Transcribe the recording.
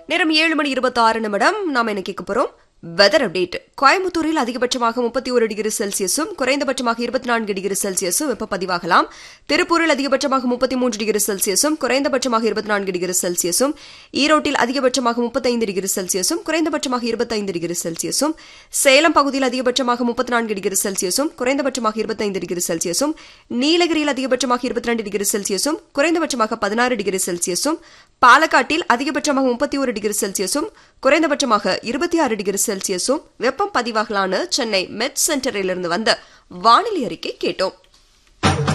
நேரம் ஏழு மணி இருபத்தி ஆறு நிமிடம் நாம என்ன கேட்க போறோம் வெதர் அப்டேட் கோயம்புத்தூரில் அதிகபட்சமாக முப்பத்தி ஒரு டிகிரி செல்சியஸும் குறைந்தபட்சமாக இருபத்தி நான்கு டிகிரி செல்சியஸும் வெப்ப பதிவாகலாம் திருப்பூரில் அதிகபட்சமாக முப்பத்தி மூன்று டிகிரி செல்சியஸும் குறைந்தபட்சமாக இருபத்தி நான்கு டிகிரி செல்சியஸும் ஈரோட்டில் அதிகபட்சமாக முப்பத்தைந்து டிகிரி செல்சியஸும் குறைந்தபட்சமாக இருபத்தைந்து டிகிரி செல்சியஸும் சேலம் பகுதியில் அதிகபட்சமாக முப்பத்தி நான்கு டிகிரி செல்சியஸும் குறைந்தபட்சமாக இருபத்தைந்து டிகிரி செல்சியஸும் நீலகிரியில் அதிகபட்சமாக இருபத்தி ரெண்டு டிகிரி செல்சியஸும் குறைந்தபட்சமாக பதினாறு டிகிரி செல்சியஸும் பாலக்காட்டில் அதிகபட்சமாக முப்பத்தி ஒரு டிகிரி செல்சியஸும் குறைந்தபட்சமாக இருபத்தி ஆறு டிகிரி செல்சியஸும் வெப்பம் பதிவாகலான சென்னை மெட் சென்டரிலிருந்து வந்த வானிலை அறிக்கை கேட்டோம்